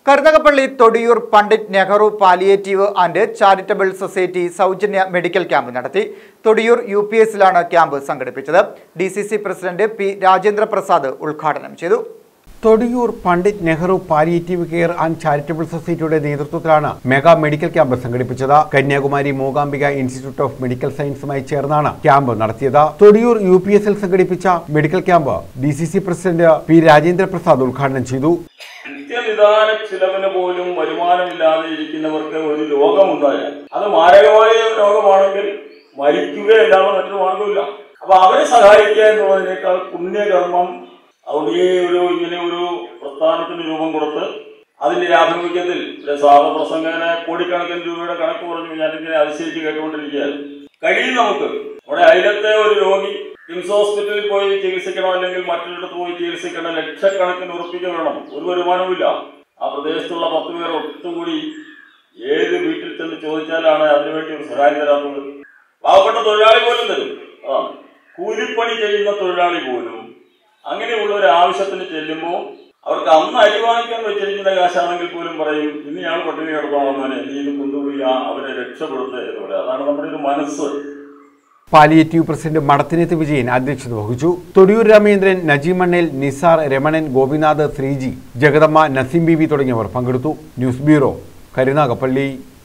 Karunagappally Thodiyoor Pandit Nehru palliative and charitable society സൗജന്യ medical camp നടത്തി Thodiyoor U P എസിലാണ് ക്യാമ്പ് സംഘടിപ്പിച്ചത് D C C president P Rajendra Prasad ഉദ്ഘാടനം ചെയ്തു Thodiyoor Pandit Nehru palliative care and charitable സൊസൈറ്റിയുടെ നേതൃത്വത്തിലാണ് മെഗാ മെഡിക്കൽ ക്യാമ്പ് സംഘടിപ്പിച്ചത് Kanyakumari Mookambika institute of medical സയൻസുമായി ചേർന്നാണ് ക്യാമ്പ് നടത്തിയത് തൊടിയൂർ യു പി എസിൽ സംഘടിപ്പിച്ച medical camp D C C president P Rajendra Prasad ഉദ്ഘാടനം ചെയ്തു നിത്യനിദാന ചിലവിന് പോലും വരുമാനമില്ലാതെ ഇരിക്കുന്നവർക്ക് ഒരു രോഗമുണ്ടായാൽ അത് മാരകമായ രോഗമാണെങ്കിൽ മരിക്കുകയല്ലാതെ മറ്റൊരു മാർഗമില്ല അപ്പൊ അവരെ സഹായിക്കുക എന്നുള്ളതിനേക്കാൾ പുണ്യകർമ്മം അവിടെ ഈ ഒരു ഇങ്ങനെ ഒരു പ്രസ്ഥാനത്തിന് രൂപം കൊടുത്ത് അതിന്റെ ആഭിമുഖ്യത്തിൽ ഒരു സാധപ്രസംഗനെ കോടിക്കണക്കിന് രൂപയുടെ കണക്ക് പറഞ്ഞു ഞാനിങ്ങനെ അതിശയിച്ച് കേട്ടുകൊണ്ടിരിക്കുകയാണ് കഴിയും നമുക്ക് നമ്മുടെ അയലത്തെ ഒരു രോഗി കിംസ് ഹോസ്പിറ്റലിൽ പോയി ചികിത്സിക്കണം അല്ലെങ്കിൽ മറ്റൊരിടത്ത് പോയി ചികിത്സിക്കണം ലക്ഷക്കണക്കിന് ഉറപ്പിക്ക വേണം ഒരു വരുമാനവുമില്ല ആ പ്രദേശത്തുള്ള പത്ത് പേർ ഒത്തുകൂടി ഏത് വീട്ടിൽ ചെന്ന് ചോദിച്ചാലാണ് അതിനുവേണ്ടി ഒരു സഹായം തരാത്തത് പാവപ്പെട്ട തൊഴിലാളി പോലും തരും അതാണ് കൂലിപ്പണി ചെയ്യുന്ന തൊഴിലാളി പോലും അങ്ങനെയുള്ള ഒരു ആവശ്യത്തിന് ചെല്ലുമ്പോൾ അവർക്ക് അന്ന് അരി വാങ്ങിക്കാൻ വെച്ചിരിക്കുന്ന കാശാണെങ്കിൽ പോലും പറയും ഇന്ന് ഞാൻ പട്ടിണി കിടന്നോളാം നീ ഇത് കൊണ്ടുപോയി ആ അവരെ രക്ഷപ്പെടുത്തുക എന്ന് പറയാം അതാണ് നമ്മുടെ ഒരു മനസ്സ് പാലിയേറ്റീവ് പ്രസിഡന്റ് മടത്തിനത്ത് വിജയൻ അധ്യക്ഷത വഹിച്ചു തൊടിയൂർ രാമേന്ദ്രൻ നജീമണ്ണേൽ നിസാർ രമണൻ ഗോപിനാഥ് ശ്രീജി ജഗദമ്മ നസീം ബീബി തുടങ്ങിയവർ പങ്കെടുത്തു ന്യൂസ് ബ്യൂറോ കരുനാഗപ്പള്ളി